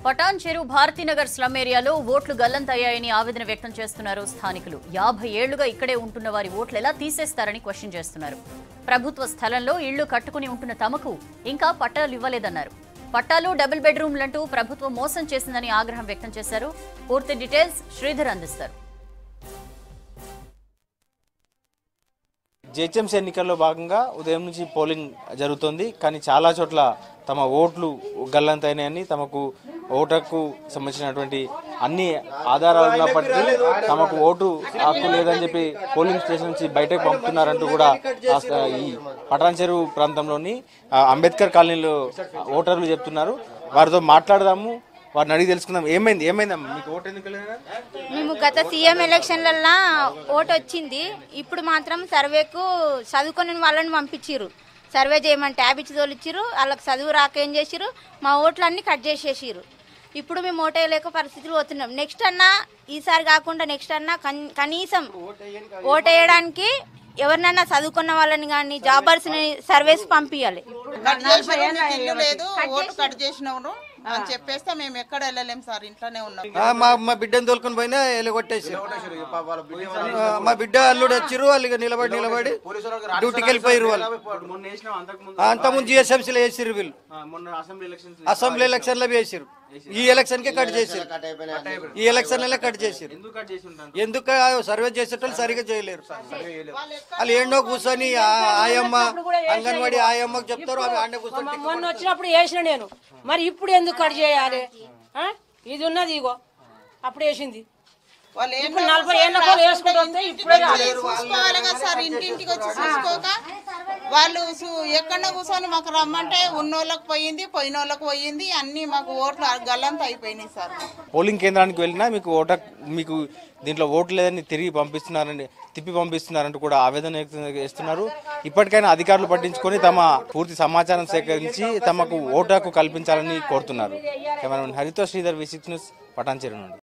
పటాన్ చెరు భారతీనగర్ స్లమ్ ఏరియాలో ఓట్లు గల్లంతయ్యాయని ఆవేదన వ్యక్తం చేస్తున్నారు స్థానికులు యాభై ఏళ్లుగా ఇక్కడే ఉంటున్న వారి ఓట్లు ఎలా తీసేస్తారని క్వశ్చన్ చేస్తున్నారు ప్రభుత్వ స్థలంలో ఇళ్లు కట్టుకుని ఉంటున్న తమకు ఇంకా పట్టాలు ఇవ్వలేదన్నారు పట్టాలు డబుల్ బెడ్రూమ్లంటూ ప్రభుత్వం మోసం చేసిందని ఆగ్రహం వ్యక్తం చేశారు పూర్తి డీటెయిల్స్ శ్రీధర్ అందిస్తారు జేహెచ్ఎంసీ ఎన్నికల్లో భాగంగా ఉదయం నుంచి పోలింగ్ జరుగుతోంది కానీ చాలా చోట్ల తమ ఓట్లు గల్లంతైనాయని తమకు ఓటకు సంబంధించినటువంటి అన్ని ఆధారాలు ఉన్నప్పటికీ తమకు ఓటు హక్కు లేదని చెప్పి పోలింగ్ స్టేషన్ నుంచి బయటకు పంపుతున్నారంటూ కూడా ఆ స- ఈ పటాన్ చెరువు ప్రాంతంలోని ఆ, అంబేద్కర్ కాలనీలో ఓటర్లు చెప్తున్నారు వారితో మాట్లాడదాము వారిని అడిగి తెలుసుకుందాం ఏమైంది ఏమైందమ్మా మీకు ఓటు ఎందుకు వెళ్ళినా మేము గత సీఎం ఎలక్షన్లల్లో ఓటు వచ్చింది ఇప్పుడు మాత్రం సర్వేకు చదువుకొని వాళ్ళని పంపించిర్రు సర్వే చేయమని ట్యాబ్ ఇచ్చి తోలిచ్చిర్రు వాళ్ళకి చదువు రాక ఏం చేసిర్రు మా ఓట్లన్నీ కట్ చేసేసిర్రు ఇప్పుడు మేము ఓటు వేయలేక పరిస్థితులు పోతున్నాం నెక్స్ట్ అన్నా ఈసారి కాకుండా నెక్స్ట్ అన్నా కన్- కనీసం ఓటు వేయడానికి ఎవరినైనా చదువుకున్న వాళ్ళని కానీ జాబర్స్ని సర్వేస్ పంపించాలి కట్ చేసినారు, మీకు ఇల్లు లేదు ఓటు కట్ చేసినవరు అని చెప్పేస్తే మేము ఎక్కడ వెళ్ళలేం సార్ ఇంట్లోనే ఉన్నాం ఆ, మా మా బిడ్డను తోలుకొని పోయినా ఎలగొట్టేసి మా బిడ్డ అల్లుడు వచ్చిర్రు వాళ్ళు ఇక నిలబడి నిలబడి డ్యూటీకి వెళ్ళిపోయారు వాళ్ళు ఆ, అంతకుముందు జిఎస్ఎంసీలో వేసిర్రు వీళ్ళు మొన్న అసెంబ్లీ ఎలక్షన్స్ అసెంబ్లీ ఎలక్షన్ లో వేసిర్రు ఈ ఎలక్షన్ కి కట్ చేసిర్రు ఈ ఎలక్షన్ లో కట్ చేసిర్రు ఎందుకు కట్ చేసి ఉంటాను ఎందుకు ఆ సర్వే చేసేటోళ్ళు సరిగా చేయలేరు వాళ్ళు ఏండో కూర్చొని ఆ ఆయమ్మ అంగన్వాడి ఆయమ్మకు చెప్తారు ఆమె ఆడనే కూర్చొని మొన్న వచ్చినప్పుడు వేసిన నేను మరి ఇప్పుడు ఎందుకు కట్ చేయాలి ఆ? ఇది ఉన్నది ఇగో అప్పుడు వేసింది వాళ్ళు ఏం ఇప్పుడు నలభై ఏళ్ళ కూడా వేసుకుంటూ వస్తే ఇప్పుడే రాలేదు. చూసుకోవాలి కదా సార్ ఇంటింటికి వచ్చి చూసుకోక వాళ్ళు సు- ఎక్కడో కూర్చొని మాకు రమ్మంటే ఉన్నోళ్ళకి పోయింది పోయినోళ్ళకి పోయింది అన్ని మాకు ఓట్లు గల్లంత అయిపోయినాయి సార్ పోలింగ్ కేంద్రానికి వెళ్ళినా మీకు ఓట మీకు దీంట్లో ఓటు లేదని తిరిగి పంపిస్తున్నారని తిప్పి పంపిస్తున్నారంటూ కూడా ఆవేదన వ్యక్తం చేస్తున్నారు ఇప్పటికైనా అధికారులు పట్టించుకొని తమ పూర్తి సమాచారం సేకరించి తమకు ఓటు హక్కు కల్పించాలని కోరుతున్నారు కెమెరామెన్ హరితో Sridhar V six News Patancheru నుండి